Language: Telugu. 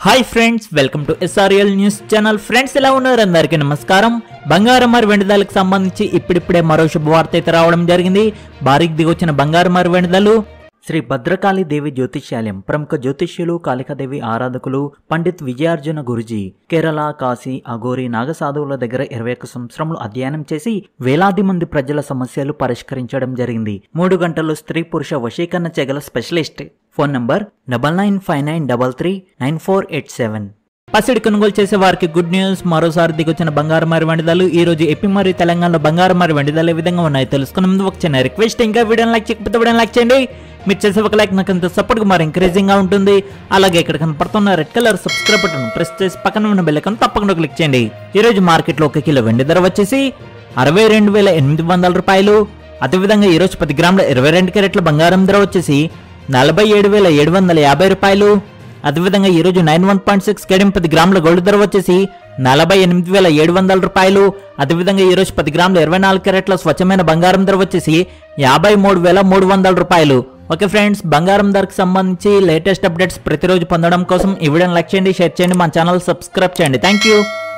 hi friends welcome to SRL news channel friends ఎలా ఉన్నారు అందరికీ నమస్కారం బంగారం మరి వెండిదాలకు సంబంధించి ఇప్పుడిప్పుడే మరో శుభవార్త అయితే రావడం జరిగింది భారీకి దిగొచ్చిన బంగారం మరి వెండిదాలు శ్రీ భద్రకాళి దేవి జ్యోతిష్యాలయం ప్రముఖ జ్యోతిష్యులు కాళికాదేవి ఆరాధకులు పండిత్ విజయార్జున గురుజీ కేరళ కాశీ అఘోరి నాగసాధువుల దగ్గర ఇరవై ఒక్క సంవత్సరములు అధ్యయనం చేసి వేలాది మంది ప్రజల సమస్యలు పరిష్కరించడం జరిగింది మూడు గంటలు స్త్రీ పురుష వశీకరణ చెగల specialist phone number double nine five nine double three nine four eight seven పసిడి కొనుగోలు చేసే వారికి గుడ్ న్యూస్ మరోసారి దిగొచ్చిన బంగారు మరి వెండిదాలు ఈ రోజు ఎపి మరియు తెలంగాణలో బంగారు మరి వెండిదాలు ఏ విధంగా ఉన్నాయి తెలుసుకునే ముందు ఒక చిన్న రిక్వెస్ట్ ఇంకా వీడియోని లైక్ చేయకపోతే వీడియోని లైక్ చేయండి మీరు చేసే ఒక లైక్ నాకు అంత సపోర్ట్ మరి ఎంకరేజింగ్ గా ఉంటుంది అలాగే ఇక్కడ కనపడుతున్న red colour subscribe button press చేసి పక్కన ఉన్న బెల్ ఐకాన్ తప్పకుండా క్లిక్ చేయండి ఈ రోజు మార్కెట్లో ఒక కిలో వెండి ధర వచ్చేసి అరవై రెండు వేల ఎనిమిది వందల రూపాయలు అదేవిధంగా ఈ రోజు పది గ్రాముల ఇరవై రెండు క్యారెట్ల బంగారం ధర వచ్చేసి నలభై ఏడు వేల ఏడు వందల యాభై రూపాయలు అదేవిధంగా ఈ రోజు నైన్ వన్ పాయింట్ సిక్స్ కేడియం పది గ్రాముల గోల్డ్ ధర వచ్చేసి నలభై ఎనిమిది వేల ఏడు వందల రూపాయలు అదేవిధంగా ఈ రోజు పది గ్రాముల ఇరవై నాలుగు క్యారెట్ల స్వచ్ఛమైన బంగారం ధర వచ్చేసి యాభై మూడు వేల మూడు వందల రూపాయలు ఓకే ఫ్రెండ్స్ బంగారం ధరకు సంబంధించి లేటెస్ట్ అప్డేట్స్ ప్రతిరోజు పొందడం కోసం ఈ వీడియోని లైక్ చేయండి షేర్ చేయండి మా ఛానల్ సబ్స్క్రైబ్ చేయండి థ్యాంక్ యూ